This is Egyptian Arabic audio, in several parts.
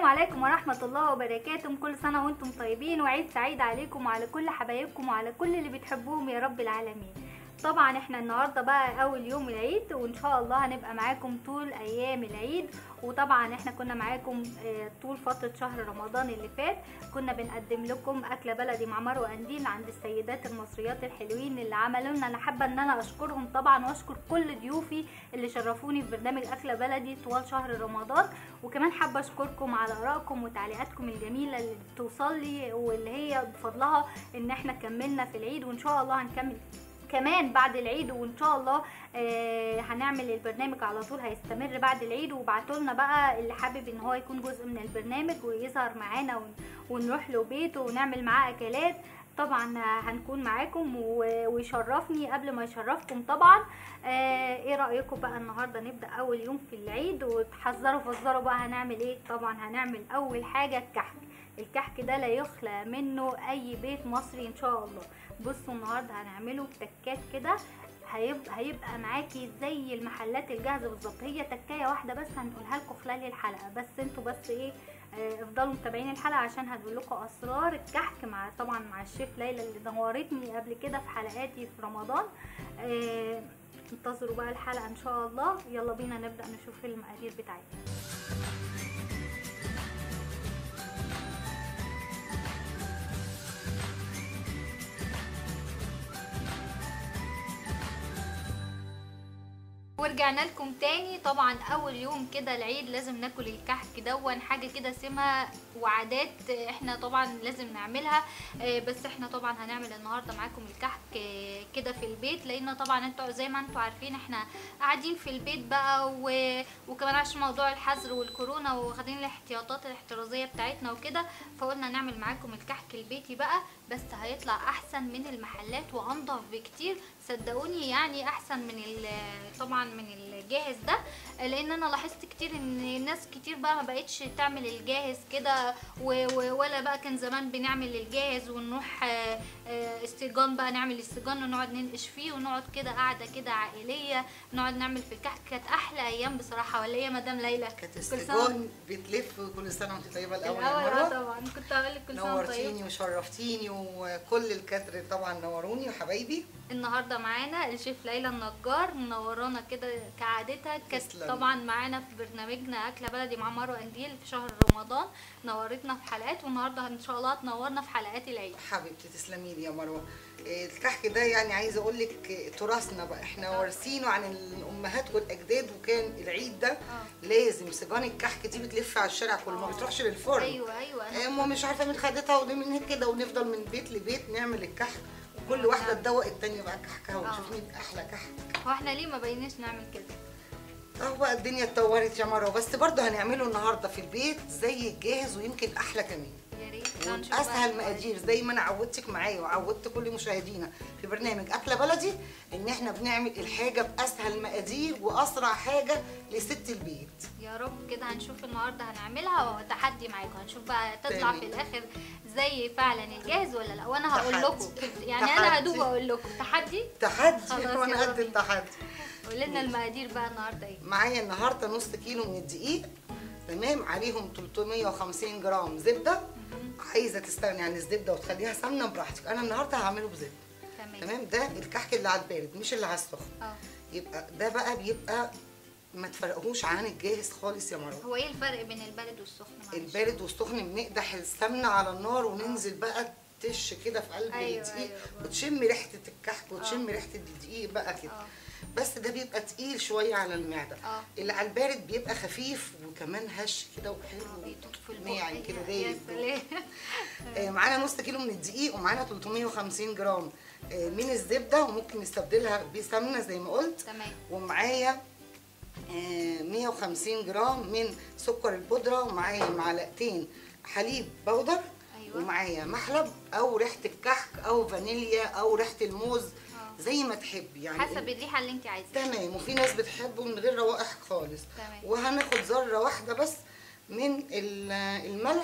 عليكم ورحمة الله وبركاته كل سنة وانتم طيبين وعيد سعيد عليكم وعلى كل حبايبكم وعلى كل اللي بتحبوهم يا رب العالمين طبعا احنا النهاردة بقى اول يوم العيد وان شاء الله هنبقى معاكم طول ايام العيد وطبعا احنا كنا معاكم آه، طول فترة شهر رمضان اللي فات كنا بنقدم لكم اكلة بلدي مع مروة قنديل عند السيدات المصريات الحلوين اللي عملوا لنا انا حابة ان انا اشكرهم طبعا واشكر كل ضيوفي اللي شرفوني في برنامج اكلة بلدي طوال شهر رمضان وكمان حابة اشكركم على ارائكم وتعليقاتكم الجميلة اللي بتوصل لي واللي هي بفضلها ان احنا كملنا في العيد وان شاء الله هنكمل كمان بعد العيد وان شاء الله آه هنعمل البرنامج على طول هيستمر بعد العيد وبعتوا لنا بقى اللي حابب ان هو يكون جزء من البرنامج ويظهر معانا ون- ونروح له بيته ونعمل معاه اكلات طبعا هنكون معاكم و- ويشرفني قبل ما يشرفكم طبعا آه ايه رايكم بقى النهارده نبدا اول يوم في العيد وتحذروا فزروا بقى هنعمل ايه طبعا هنعمل اول حاجه الكحك الكحك ده لا يخلى منه اي بيت مصري ان شاء الله بصوا النهارده هنعمله تكات كده هيبقى هيبقى معاكي زي المحلات الجاهزه بالظبط هي تكايه واحده بس هنقولها لكم خلال الحلقه بس انتوا بس ايه آه، افضلوا متابعين الحلقه عشان هنقول لكم اسرار الكحك مع طبعا مع الشيف ليلى اللي نورتني قبل كده في حلقاتي في رمضان آه، انتظروا بقى الحلقه ان شاء الله يلا بينا نبدا نشوف المقادير بتاعتنا ورجعنا لكم تاني طبعا اول يوم كده العيد لازم ناكل الكحك دون حاجه كده سمه وعادات احنا طبعا لازم نعملها آه، بس احنا طبعا هنعمل النهارده معاكم الكحك آه، كده في البيت لان طبعا انتوا زي ما انتوا عارفين احنا قاعدين في البيت بقى و... وكمان عشان موضوع الحظر والكورونا واخدين الاحتياطات الاحترازيه بتاعتنا وكده فقلنا نعمل معاكم الكحك البيتي بقى بس هيطلع احسن من المحلات وانضف بكتير صدقوني يعني احسن من ال- طبعا من الجاهز ده لان انا لاحظت كتير ان ناس كتير بقى ما بقتش تعمل الجاهز كده و- و- ولا بقى كان زمان بنعمل الجاهز ونروح آه، آه، استيجان بقى نعمل استيجان ونقعد ننقش فيه ونقعد كده قاعده كده عائليه نقعد نعمل في الكحك كانت احلى ايام بصراحه ولا ايه يا مدام ليلى كانت كل سنة استجون بتلف كل سنه وانت طيبه الاول يا الاول اه مروه طبعا كنت هقول لك كل سنه وأنت طيبه نورتيني وشرفتيني وكل الكادر طبعا نوروني وحبايبي النهارده معانا الشيف ليلى النجار منورانا كده كعادتها كانت تسلمي. طبعا معانا في برنامجنا اكله بلدي مع مروه قنديل في شهر رمضان نورتنا في حلقات والنهارده ان شاء الله هتنورنا في حلقات العيد حبيبتي تسلمي لي يا مروه إيه، الكحك ده يعني عايزه اقول لك إيه، تراثنا بقى احنا آه. وارثينه عن الامهات والاجداد وكان العيد ده اه لازم سجان الكحك دي بتلف على الشارع كله ما آه. بتروحش للفرن ايوه ايوه أنا إيه، ما مش عارفه من خدتها ودي من كده ونفضل من بيت لبيت نعمل الكحك وكل واحده نعم. تدوق التانيه بقى كحكها آه. ونشوف مين احلى كحك هو احنا ليه ما بقيناش نعمل كده اهو بقى الدنيا اتطورت يا مروه بس برضه هنعمله النهارده في البيت زي الجاهز ويمكن احلى كمان يا ريت لا، نشوف بقى واسهل المقادير. مقادير زي ما انا عودتك معايا وعودت كل مشاهدينا في برنامج اكله بلدي ان احنا بنعمل الحاجه باسهل مقادير واسرع حاجه لست البيت يا رب كده هنشوف النهارده هنعملها وتحدي معاكم هنشوف بقى تطلع تمام. في الاخر زي فعلا الجاهز ولا لا وانا هقول تحدي. لكم يعني انا تحدي. هدوب اقول لكم تحدي تحدي خلاص وانا يلا قد بينا. التحدي قول لنا المقادير بقى النهارده ايه معايا النهارده نص كيلو من الدقيق تمام عليهم 350 جرام زبده عايزه تستغني عن الزبده وتخليها سمنه براحتك انا النهارده هعمله بزبده تمام تمام ده الكحك اللي على البارد مش اللي على السخن اه يبقى ده بقى بيبقى ما تفرقهوش عن الجاهز خالص يا مروه هو ايه الفرق بين البارد والسخن معلش؟ البارد والسخن بنقدح السمنه على النار وننزل بقى تش كده في قلب أيوة، الدقيق أيوة. وتشم ريحه الكحك وتشم ريحه الدقيق بقى كده اه بس ده بيبقى تقيل شويه على المعده اه. اللي على البارد بيبقى خفيف وكمان هش كده اه وحلو بيدوب في البق ناعم كده يا دايب سلام آه، معانا نص كيلو من الدقيق ومعانا 350 جرام آه، من الزبده وممكن نستبدلها بسمنه زي ما قلت تمام ومعايا آه، 150 جرام من سكر البودرة ومعايا معلقتين حليب بودر أيوة. ومعايا محلب او ريحة الكحك او فانيليا او ريحة الموز اه. زي ما تحبي يعني حسب الريحه اللي انت عايزاها تمام وفي ناس بتحبه من غير روائح خالص تمام. وهناخد ذرة واحدة بس من ال- الملح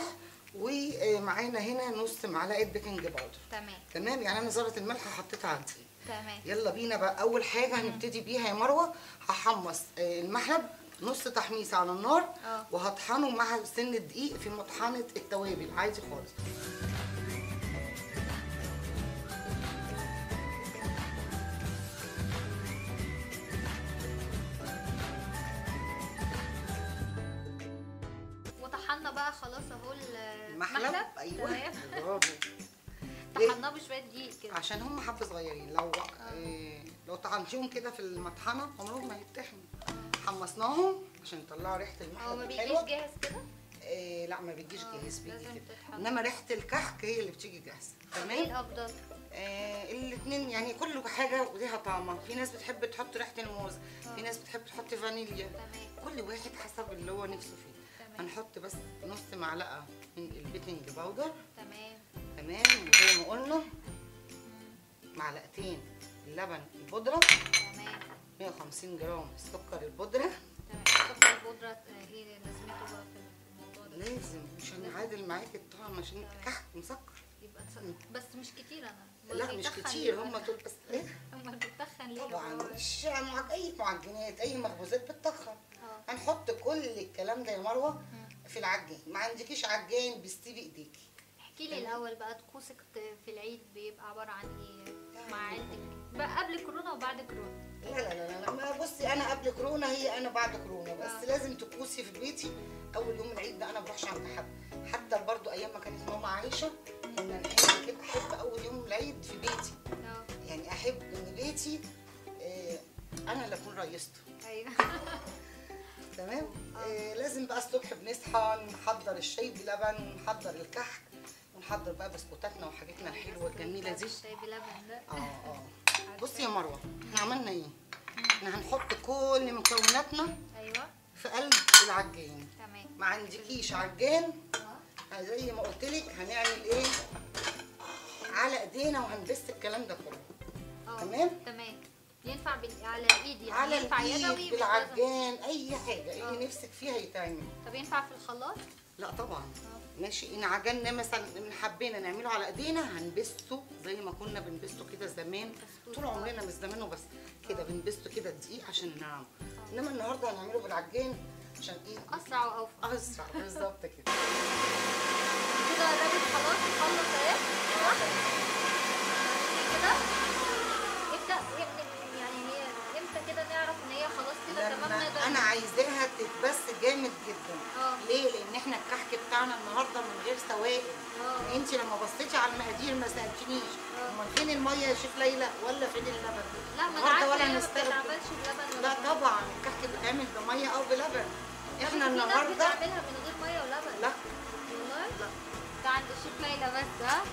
ومعانا هنا نص معلقة بيكنج باودر تمام تمام يعني انا ذرة الملح حطيتها على الدقيق تمام يلا بينا بقى اول حاجه هنبتدي بيها يا مروه هحمص آه، المحلب نص تحميصه على النار اه. وهطحنه مع سن الدقيق في مطحنه التوابل عادي خالص وطحنا بقى خلاص اهو المحلب ايوه تمام. برافو ليه؟ طحناه بشويه دقيق كده عشان هم حبه صغيرين لو إيه لو طحنتيهم كده في المطحنه عمرهم ما يتطحنوا حمصناهم عشان يطلعوا ريحه هو المحلب ما الحلوه بيجيش جاهز كده إيه لا ما بتجيش اه، جاهز بيجي لازم كده تتحمص. انما ريحه الكحك هي اللي بتيجي جاهزه ايه تمام الافضل آه الاثنين يعني كل حاجه وليها طعمها في ناس بتحب تحط ريحه الموز في ناس بتحب تحط فانيليا تمام كل واحد حسب اللي هو نفسه فيه تمام. هنحط بس نص معلقه من البيكنج باودر تمام تمام وزي ما قلنا معلقتين اللبن البودره تمام 150 جرام السكر البودره تمام سكر البودرة آه، ايه لازمته بقى في الموضوع ده لازم عشان يعادل معاك الطعم عشان كحك مسكر يبقى تس- بس مش كتير انا لا مش كتير هم دول بس ايه امال بتتخن ليه طبعا هو؟ مش مع اي معجنات اي مخبوزات بتتخن اه هنحط كل الكلام ده يا مروه في العجين ما عندكيش عجين بيستوي بايديكي احكي لي الاول بقى طقوسك في العيد بيبقى عباره عن ايه مع عيلتك بقى قبل كورونا وبعد كورونا لا لا لا لا ما بصي انا قبل كورونا هي انا بعد كورونا بس آه. لازم تكوسي في بيتي اول يوم العيد ده انا ما بروحش عند حد حتى برضو ايام ما كانت ماما عايشه كنا نحب كده احب اول يوم العيد في بيتي اه يعني احب ان بيتي آه، انا اللي اكون رئيسته ايوه تمام آه لازم بقى الصبح بنصحى نحضر الشاي بلبن ونحضر الكحك ونحضر بقى بسكوتاتنا وحاجاتنا الحلوه الجميله دي الشاي بلبن ده اه اه بصي يا مروه احنا عملنا ايه احنا هنحط كل مكوناتنا ايوه في قلب العجين تمام ما عندكيش عجان اه زي ما قلت لك هنعمل ايه على ايدينا وهنبس الكلام ده كله اه تمام؟ تمام ينفع بال... على الايد يعني على ينفع يدوي الايد مش لازم- بالعجان اي حاجه آه. اللي نفسك فيها يتعمل طب ينفع في الخلاط لا طبعا ماشي ان عجلنا مثلا ان حبينا نعمله على ايدينا هنبسته زي ما كنا بنبسته كده زمان بسكوت. طول عمرنا مش زمان وبس كده بنبسته كده دقيق عشان نعمله انما النهارده هنعمله بالعجان عشان ايه اسرع واوفر اسرع بالظبط كده كده قربت خلاص تخلص اهي صح كده ابدا ابدا يعني هي امتى كده نعرف ان هي خلاص كده تمام لما نقدر انا عايزاها تتبس جامد جدا اه. ليه لان احنا الكحك بتاعنا النهارده من غير سوائل اه. انت لما بصيتي على المقادير ما سالتنيش اه. امال فين الميه يا شيف ليلى ولا فين اللبن لا ما انا النهارده عارفه ولا هي ما هنستخدم بتتعملش بلبن ولا لا بمية. طبعا الكحك بيتعمل بميه او بلبن طب احنا في ناس النهارده بتعملها من غير ميه ولبن لا والله لا ده عند الشيف ليلى بس ها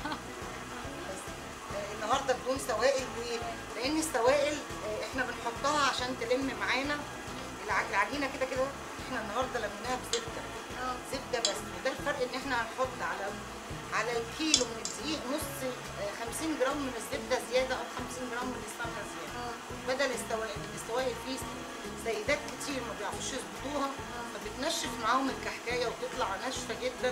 بس آه، النهارده بدون سوائل ليه؟ لان السوائل آه، احنا بنحطها عشان تلم معانا الع- العجينه كده كده احنا النهارده لميناها بزبده اه زبده بس وده الفرق ان احنا هنحط على على الكيلو من الدقيق نص آه، 50 جرام من الزبده زياده او 50 جرام من السمنه زياده اه بدل السوائل السوائل فيه سيدات كتير ما بيعرفوش يظبطوها فبتنشف معاهم الكحكايه وتطلع ناشفه جدا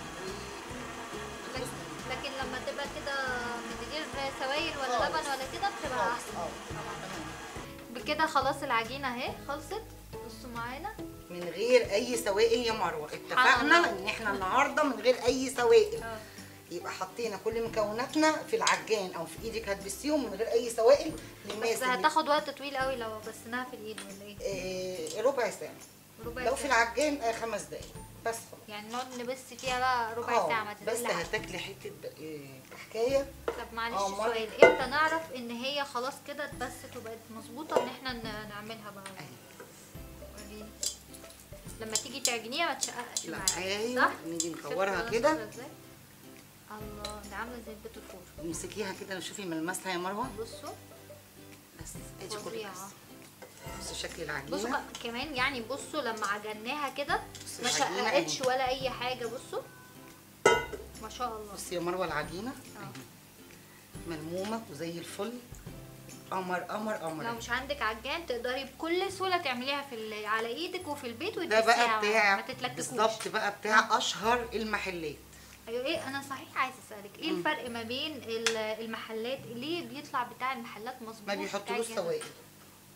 لكن, لكن لما تبقى كده من غير سوائل ولا خالص. لبن ولا كده بتبقى خالص احسن اه طبعا تمام بكده خلاص العجينه اهي خلصت بصوا معانا من غير اي سوائل يا مروه سبحان اتفقنا الله. ان احنا النهارده من غير اي سوائل اه يبقى حطينا كل مكوناتنا في العجان او في ايدك هتبسيهم من غير اي سوائل للناس بس اللي- هتاخد وقت طويل قوي لو بسناها في الايد ولا ايه آه، ربع ساعه ربع لو في ساعة. العجان آه، خمس دقايق بس خلاص يعني نقعد نبس فيها بقى ربع آه، ساعه ما بس تزلش هتاكلي حته آه، كحكايه طب معلش آه، مرة. سؤال امتى نعرف ان هي خلاص كده اتبست وبقت مظبوطه ان احنا ن- نعملها بقى وريني لما تيجي تعجنيها ما تشققش لا معايا ايوه صح نيجي شفتوا نكورها أنا كده شاطرة إزاي؟ الله ده عامله زي البيت الفور وامسكيها كده شوفي ملمسها يا مروه بصوا بس ادي كل فظيعه بس بصي شكل بصوا العجينه بقى كمان يعني بصوا لما عجناها كده بصي ما العجينة شققتش أهي. ولا اي حاجه بصوا ما شاء الله بصي يا مروه العجينه اه أهي. ملمومه وزي الفل قمر قمر لو قمر مش عندك عجان تقدري بكل سهوله تعمليها في ال- على ايدك وفي البيت ده وتدسيها بقى ما بتاع تتلككوش بالظبط بقى بتاع اشهر المحلات ايوه ايه انا صحيح عايزه اسالك ايه مم. الفرق ما بين ال- المحلات ليه بيطلع بتاع المحلات مظبوط ما بيحطلوش بتاع الجهاز؟ سوائل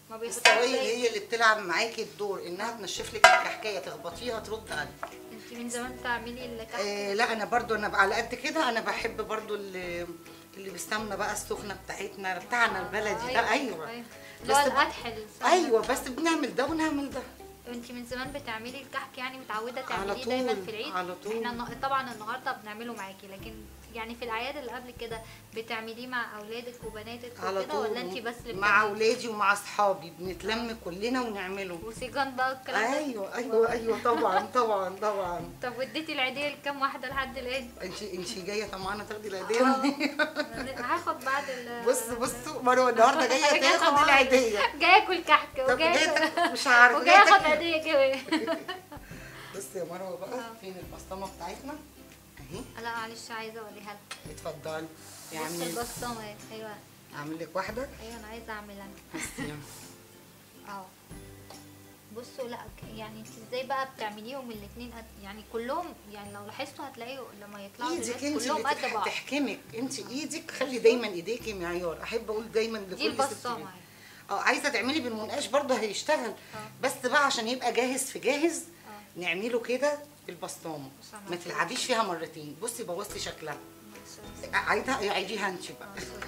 ما بيحطوش السوائل زي- هي اللي بتلعب معاكي الدور انها تنشف لك الكحكايه تخبطيها ترد عليك انت من زمان بتعملي الكحك آه لا انا برضو انا على قد كده انا بحب برضو اللي اللي بالسمنه بقى السخنه بتاعتنا بتاعنا البلدي ده ايوه اللي هو بس ب- القدح السمنة. ايوه بس بنعمل ده ونعمل ده انت من زمان بتعملي الكحك يعني متعوده على تعمليه طول، دايما في العيد على طول. احنا النا- طبعا النهارده بنعمله معاكي لكن يعني في الاعياد اللي قبل كده بتعمليه مع اولادك وبناتك على وكده طول ولا انت بس اللي مع بتعملي؟ اولادي ومع اصحابي بنتلم كلنا ونعمله وسيجان بقى والكلام ده ايوه ايوه ايوه طبعا طبعا طبعا طب واديتي العيديه لكام واحده لحد الان انت انت جايه طمعانه تاخدي العيديه هاخد بعد ال بص بصوا مروه النهارده جايه جاية تاخد طمعانة. العيديه جايه اكل كحك طب وجايه جاية- مش عارفه وجايه جاية اخد تاكل. عيديه كمان بصي يا مروه بقى آه. فين البسطامه بتاعتنا اهي لا معلش عايزه اوريها لك اتفضلي بص يعني البصامه اهي. ايوه اعمل لك واحده ايوه انا عايزه اعملها بصي اه بصوا لا ك- يعني انت ازاي بقى بتعمليهم الاثنين يعني كلهم يعني لو لاحظتوا هتلاقوا لما يطلعوا ايدك دلوقتي انت كلهم اللي قد تح- بعض تحكمك انت ايدك خلي دايما ايديكي معيار احب اقول دايما لكل دي ست البصامه بيت. اهي. اه عايزه تعملي بالمنقاش برضه هيشتغل بس بقى عشان يبقى جاهز في جاهز نعمله كده بالبسطامه بص أنا ما عارفة. تلعبيش فيها مرتين بصي بوظتي شكلها بص- عايزها عيديها انت بقى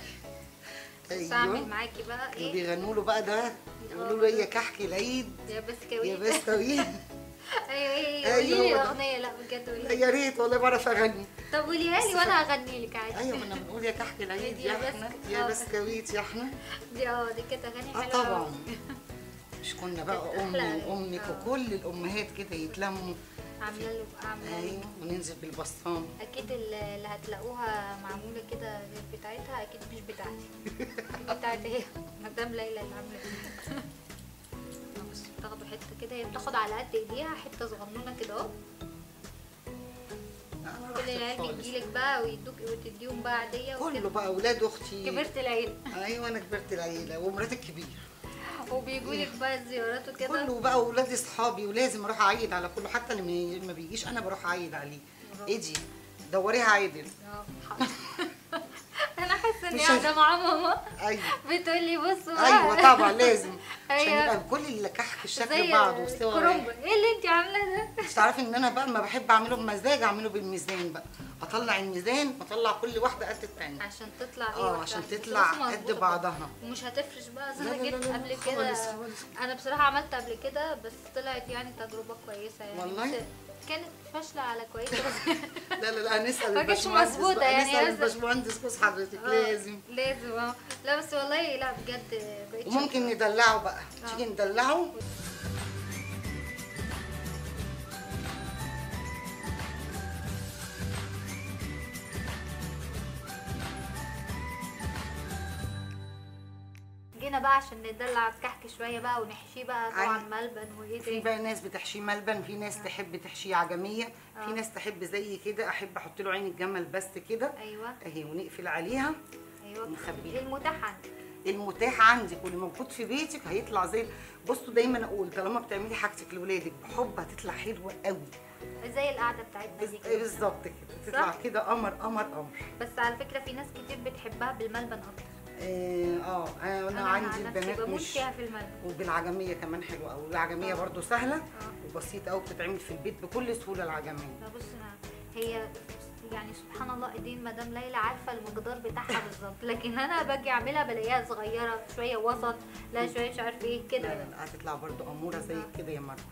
بص اعمل معاكي بقى ايه بيغنوا له بقى ده يقولوا له يا كحك العيد يا يا بسكويت بسكويت ايوه ايه أيوة قولي لي هو ده. الاغنيه لا بجد قولي لي يا ريت والله بعرف اغني طب قوليها لي وانا هغني لك عادي ايوه ما انا بنقول يا كحك العيد دي يا يا احنا بسك- يا آه. بسكويت يا احنا دي اه دي كانت اغاني اه حلوه طبعا أوي. مش كنا بقى كانت امي أحلى. وامك آه. وكل الامهات كده يتلموا عامله له عامله له ايوه وننزل بالبسطام اكيد اللي اللي هتلاقوها معموله كده غير بتاعتها اكيد مش بتاعتي أكيد بتاعتي هي مدام ليلى اللي عامله كده بص بتاخدوا حته كده هي بتاخد على قد ايديها حته صغنونه كده اهو كل العيال بتجيلك بقى ويدوك وتديهم بقى عاديه كله وكده بقى اولاد اختي كبرت العيله ايوه انا كبرت العيله ومراتي الكبيره وبيجولك بقى الزيارات وكده كله بقى اولاد اصحابي ولازم اروح اعيد على كله حتى اللي ما- ما بيجيش انا بروح اعيد عليه ايه دي دوريها عادل اه حاضر. انا حاسه اني مش قاعده مع ماما ايوه بتقول لي بصوا بقى. ايوه طبعا لازم عشان أيوة. يبقى كل اللي كحك زي الشكل بعض وسوا كرومب واحد. ايه اللي انت عاملاه ده مش تعرفي ان انا بقى ما بحب اعمله بمزاج اعمله بالميزان بقى اطلع الميزان واطلع كل واحده قد الثانيه عشان تطلع ايه اه واحدة عشان واحدة. تطلع بس قد مظبوطة. بعضها ومش هتفرش بقى زي لا ما لا لا جيت لا قبل خالص كده خالص. انا بصراحه عملت قبل كده بس طلعت يعني تجربه كويسه يعني والله؟ بس كانت فاشله على كويسه بس لا لا لا نسال ما كانتش الباشمهندس مظبوطة بقى، يعني نسال بس- الباشمهندس جوز حضرتك آه، لازم لازم اه لا بس والله لا بجد بقيت وممكن شاطرة. ندلعه بقى آه. تيجي ندلعه جينا بقى عشان ندلع الكحك شويه بقى ونحشيه بقى طبعا أيوة. ملبن وايه في تاني بقى ناس بتحشيه ملبن في ناس تحب تحشيه عجميه في ناس تحب زي كده احب احط له عين الجمل بس كده ايوه اهي ونقفل عليها ايوه نخبيها. المتاح عندك المتاح عندك واللي موجود في بيتك هيطلع زي بصوا دايما اقول طالما بتعملي حاجتك لاولادك بحب هتطلع حلوه قوي زي القعده بتاعتنا دي بز- كده بالظبط كده تطلع صح؟ كده قمر قمر قمر بس على فكره في ناس كتير بتحبها بالملبن اكتر اه آه، انا, أنا عن عندي نفسي البنات بموت مش فيها في الملبن وبالعجميه كمان حلوه قوي العجميه آه. برضو سهله وبسيطه قوي بتتعمل في البيت بكل سهوله العجميه لا بص أنا هي يعني سبحان الله ايدين مدام ليلى عارفه المقدار بتاعها بالظبط لكن انا باجي اعملها بلاقيها صغيره شويه وسط لا شويه مش عارف ايه لا كده لا لا هتطلع برضو اموره زي كده يا مروه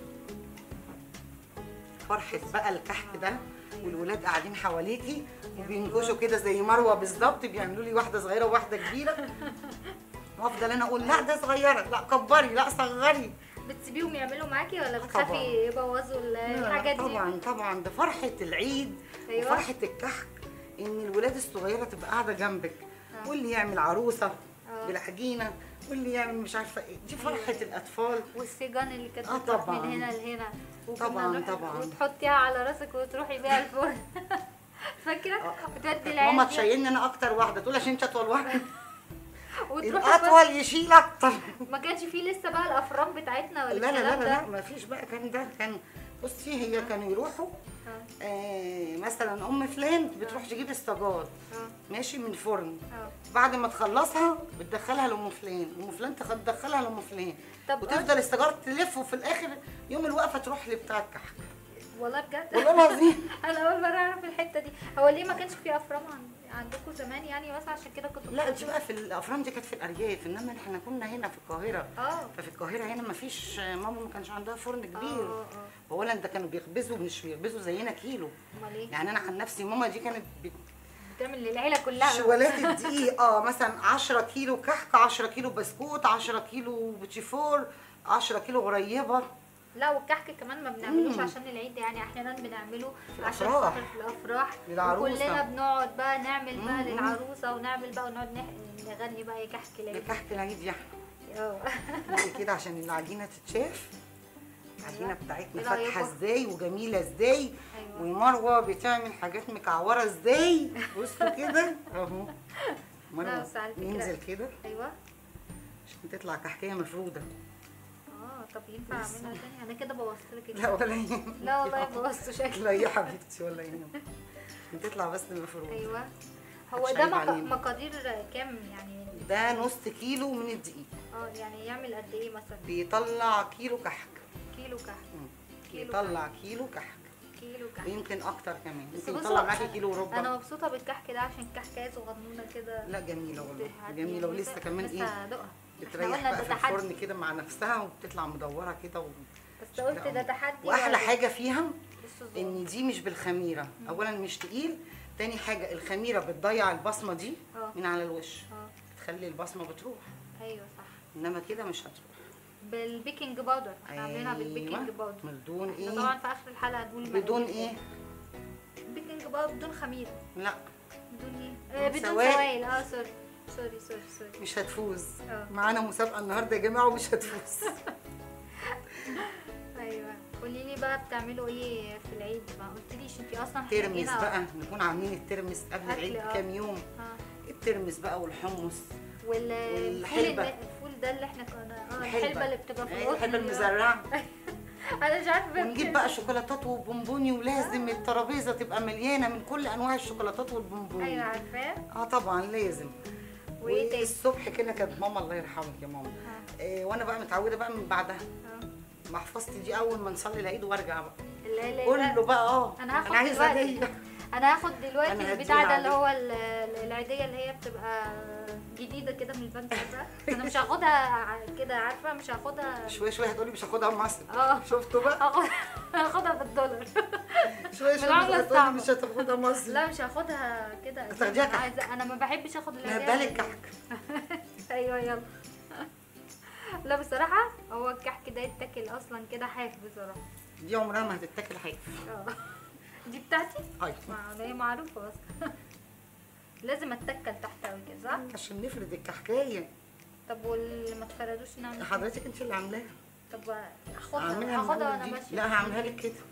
فرحه بقى الكحك ده والولاد قاعدين حواليكي وبينكشوا كده زي مروه بالظبط بيعملوا لي واحده صغيره وواحده كبيره وافضل انا اقول لا ده صغيره لا كبري لا صغري بتسيبيهم يعملوا معاكي ولا طبعاً. بتخافي يبوظوا ال- لا، الحاجات دي طبعا طبعا ده فرحه العيد أيوة. وفرحه الكحك ان الولاد الصغيره تبقى قاعده جنبك واللي يعمل عروسه آه. بالعجينه واللي يعمل مش عارفه ايه دي فرحه الاطفال والسجان اللي كانت آه بتروح طبعاً. من هنا لهنا وكنا طبعاً، نروح- طبعاً. وتحطيها على راسك وتروحي بيها الفرن فاكره آه. وتودي ماما العيال تشيلني انا اكتر واحده تقول عشان انت اطول واحده وتروحي الاطول يشيل اكتر ما كانش فيه لسه بقى الافران بتاعتنا لا ولا لا لا الكلام لا, ده لا ما فيش بقى كان ده كان بصي هي كانوا يروحوا اه آه مثلا ام فلان بتروح تجيب السجاد اه ماشي من الفرن اه بعد ما تخلصها بتدخلها لام فلان ام فلان تخ- تدخلها لام فلان طب وتفضل السجاره تلف وفي الاخر يوم الوقفه تروح لبتاع الكحك والله بجد والله العظيم انا اول مره اعرف الحته دي هو ليه ما كانش في افرام عن... عندكم زمان يعني بس عشان كده كنت لا دي بقى في الافران دي كانت في الارياف انما احنا كنا هنا في القاهره اه ففي القاهره هنا ما فيش ماما ما كانش عندها فرن اه كبير اه اولا ده كانوا بيخبزوا مش بيخبزوا زينا كيلو امال ايه يعني انا عن نفسي ماما دي كانت بت- بتعمل للعيله كلها شوالات الدقيق اه مثلا 10 كيلو كحك 10 كيلو بسكوت 10 كيلو بتشيفور 10 كيلو غريبه لا والكحك كمان ما بنعملوش مم. عشان العيد يعني احيانا بنعمله في عشان الأفراح. خاطر في الافراح للعروسة. وكلنا بنقعد بقى نعمل بقى مم. للعروسه ونعمل بقى ونقعد نح- نغني بقى يا كحك العيد الكحك العيد يا اه احنا كده عشان العجينه تتشاف العجينه بتاعتنا إيه فاتحه رأيكم؟ ازاي وجميله ازاي ايوه ومروه بتعمل حاجات مكعوره ازاي بصوا كده اهو لا، مروه بس على فكرة- ننزل كده ايوه عشان تطلع كحكيه مفروده اه طب ينفع اعملها تاني انا كده بوظت لك لا ولا يهمك لا والله بوظت شكلي لا يا حبيبتي ولا يهمك عشان تطلع بس مفروده ايوه هو مش ده عيب مق- علينا. مقادير كام يعني ده نص كيلو من الدقيق اه يعني يعمل قد ايه مثلا بيطلع كيلو كحك كيلو كحك مم. كيلو بيطلع كيلو كحك كيلو كحك ويمكن اكتر كمان بس ممكن بصوا، يطلع معاكي كيلو وربع انا مبسوطه بالكحك ده عشان كحكايه صغنونه كده لا جميله والله هتدي- جميله ولسه كمان لسه ايه هدوقها بتريح قلنا بقى ده في تحدي. الفرن كده مع نفسها وبتطلع مدوره كده و... بس قلت ده تحدي واحلى ولا- حاجه فيها بصوا الزوق. ان دي مش بالخميره اولا مش تقيل تاني حاجه الخميره بتضيع البصمه دي اه من على الوش اه تخلي البصمه بتروح ايوه صح انما كده مش هتروح بالبيكنج باودر احنا عاملينها بالبيكنج أيوة. باودر بدون احنا ايه طبعا في اخر الحلقه هنقول بدون المقادير. ايه بيكنج باودر بدون خميره لا بدون ايه آه بدون بدون سوائل. سوائل اه سوري سوري سوري سوري مش هتفوز اه. معانا مسابقه النهارده يا جماعه ومش هتفوز ايوه قولي لي بقى بتعملوا ايه في العيد ما قلتليش انت اصلا ترمس حكينا- بقى نكون عاملين الترمس قبل أكل، العيد اه. بكام يوم اه الترمس بقى والحمص والفول والحلبة. الفول ده اللي احنا كنا اه الحلبة. الحلبه اللي بتبقى في أيوة، القطن الحلبه دي بقى. المزرعه انا مش عارفه ونجيب بقى شوكولاتات وبونبوني ولازم الترابيزه تبقى مليانه من كل انواع الشوكولاتات والبونبوني ايوه عارفاه اه طبعا لازم وايه تاني الصبح كده كانت ماما الله يرحمك يا ماما اه إيه وانا بقى متعوده بقى من بعدها اه محفظتي دي اول ما نصلي العيد وارجع بقى لا لا كله بقى اه انا هاخد عايزه دلوقتي. هديه انا هاخد دلوقتي أنا البتاع هديها ده اللي هو ال- ال- العيديه اللي هي بتبقى جديده كده من البنك ده انا مش هاخدها ع- كده عارفه مش هاخدها شويه شويه هتقولي مش هاخدها مصر اه شفتوا بقى هاخد- هاخدها بالدولار شويه شويه بالعملة هتقولي الصعبة. مش هتاخدها مصر لا مش هاخدها كده أكيد. هتاخديها أنا كحك. عايزه انا ما بحبش اخد نهدها العيديه لك كحك ايوه يلا لا بصراحه هو الكحك ده يتاكل اصلا كده حاف بصراحه دي عمرها ما هتتاكل حاجه اه دي بتاعتي هاي ما هي معروفه بس لازم اتكل تحت قوي كده صح عشان نفرد الكحكايه طب واللي ما تفردوش نعمل حضرتك انت اللي عاملاها طب اخدها اعملها هاخدها من وانا أول ماشيه دي. لا هعملها لك كده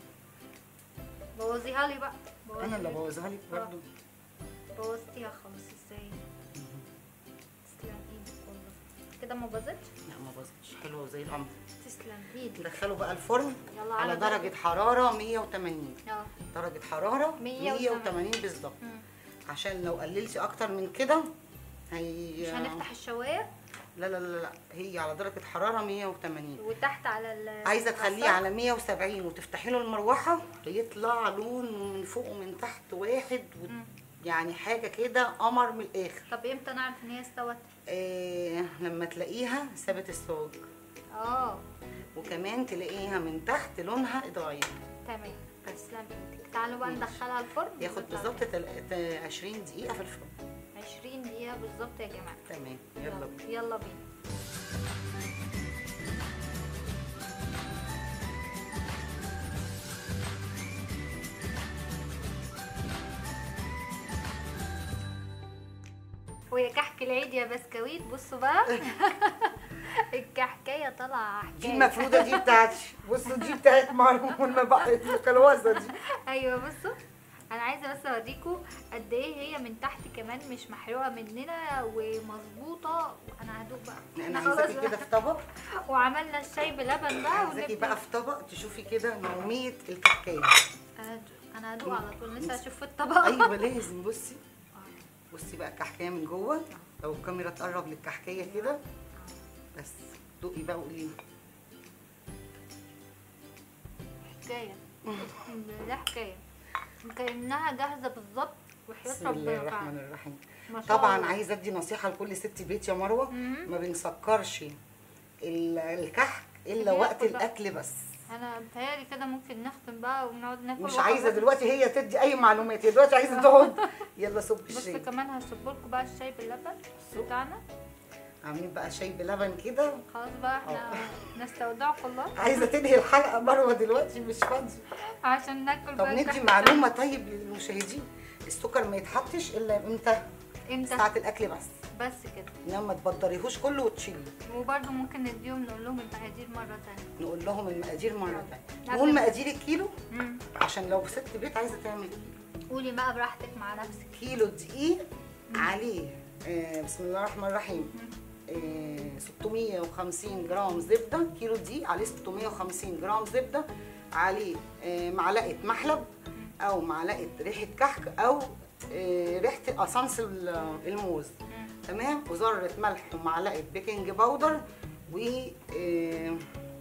بوظيها لي بقى انا اللي بوظيها. بوظها لك برضه بوظتيها خالص ازاي تسلم ايدك والله كده ما باظتش لا ما باظتش حلوه زي القمر تسلم ايدك ندخله بقى الفرن يلا على على درجه حراره 180 اه درجه حراره 180. 180 بالظبط مم. عشان لو قللتي اكتر من كده هي مش هنفتح الشوايه لا لا لا لا هي على درجه حراره 180 وتحت على ال عايزه تخليه الغسالة. على 170 وتفتحي له المروحه يطلع لون من فوق ومن تحت واحد و... مم. يعني حاجه كده قمر من الاخر طب امتى نعرف ان هي استوت آه لما تلاقيها سابت الصاج اه وكمان تلاقيها من تحت لونها اتغير تمام تسلم ايدك تعالوا بقى ماشي. ندخلها الفرن ياخد ونطلع بالظبط تل- ت- 20 دقيقه في الفرن 20 دقيقة بالظبط يا جماعة تمام يلا بينا يلا بينا ويا كحك العيد يا بسكويت بصوا بقى الكحكايه طالعه دي حكايه المفروده دي بتاعتي بصوا دي بتاعت مرمون ما بقت الكلوزه دي ايوه بصوا انا عايزه بس اوريكم قد ايه هي من تحت كمان مش محروقه مننا ومظبوطه انا هدوق بقى انا إحنا عايزاكي خلاص كده في طبق وعملنا الشاي بلبن بقى عايزاكي ونبتدي- بقى في طبق تشوفي كده نوميه الكحكايه انا هدوق- انا هدوق على طول لسه هشوف في الطبق ايوه لازم بصي بصي بقى الكحكايه من جوه لو الكاميرا تقرب للكحكايه كده بس دوقي بقى وقولي لي. حكايه اقسم بالله حكايه كانها جاهزه بالظبط وحياه بسم الله ربنا الرحمن فعلا الرحيم ما شاء طبعا الله. عايزه ادي نصيحه لكل ست بيت يا مروه مم. ما بنسكرش ال- الكحك الا بياكل وقت بقى. الاكل بس انا بتهيألي كده ممكن نختم بقى ونقعد ناكل مش وخلاص. عايزه دلوقتي هي تدي اي معلومات هي دلوقتي عايزه تقعد يلا صب بس الشاي كمان هصب لكم بقى الشاي باللبن بتاعنا عاملين بقى شاي بلبن كده خلاص بقى احنا نستودعكم الله عايزه تنهي الحلقه مروه دلوقتي مش فاضيه عشان ناكل طب بقى ندي الكحك معلومه طيب للمشاهدين السكر ما يتحطش الا امتى امتى ساعه الاكل بس بس كده انما ما تبدريهوش كله وتشيليه وبرده ممكن نديهم نقول لهم المقادير مره تانية نقول لهم المقادير مره ثانيه قبل نقول ما- مقادير الكيلو مم. عشان لو ست بيت عايزه تعمل كيلو قولي بقى براحتك مع نفسك كيلو دقيق عليه آه بسم الله الرحمن الرحيم آه 650 جرام زبده كيلو دقيق عليه 650 جرام زبده عليه آه معلقه محلب او معلقه ريحه كحك او آه ريحه اسانس ال- الموز مم. تمام وذره ملح ومعلقه بيكنج باودر و آه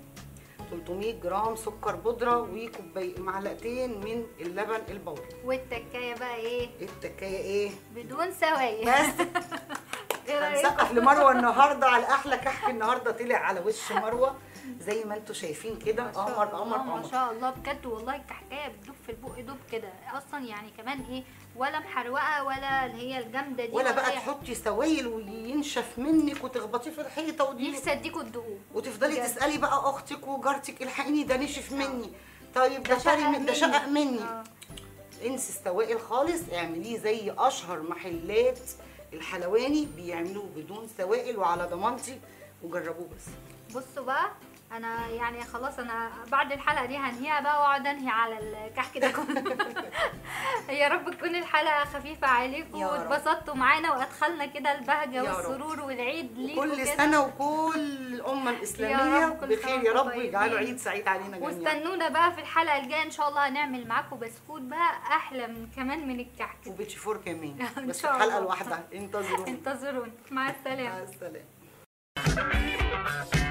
300 جرام سكر بودره وكوبايه معلقتين من اللبن البودر والتكايه بقى ايه التكايه ايه بدون سوائل بس ايه رايك هنسقف لمروه النهارده على احلى كحك النهارده طلع على وش مروه زي ما انتم شايفين كده ما شاء قمر الله، قمر ما قمر شاء الله بجد والله الكحكايه بتدوب في البق دوب كده اصلا يعني كمان ايه ولا محروقه ولا اللي هي الجامده دي ولا بقى أي تحطي سوائل وينشف منك وتخبطيه في الحيطه ودي نفسي اديكوا تدوقوه وتفضلي بجد. تسالي بقى اختك وجارتك الحقيني ده نشف مني طيب ده ده طري شقق من ده شقق مني آه. انسي السوائل خالص اعمليه زي اشهر محلات الحلواني بيعملوه بدون سوائل وعلى ضمانتي وجربوه بس بصوا بقى انا يعني خلاص انا بعد الحلقه دي هنهيها بقى واقعد انهي على الكحك ده كله يا رب تكون الحلقه خفيفه عليكم يا رب. واتبسطتوا معانا وادخلنا كده البهجه يا رب. والسرور والعيد ليكم كل كده سنه وكل الامه الاسلاميه رب، كل بخير سنة يا رب وانتم ويجعله طيبين. عيد سعيد علينا جميعا واستنونا بقى في الحلقه الجايه ان شاء الله هنعمل معاكم بسكوت بقى احلى من كمان من الكحك وبيتشفور كمان إن بس في شاء الحلقه الله. الواحده انتظرونا انتظرونا مع السلامه مع السلامه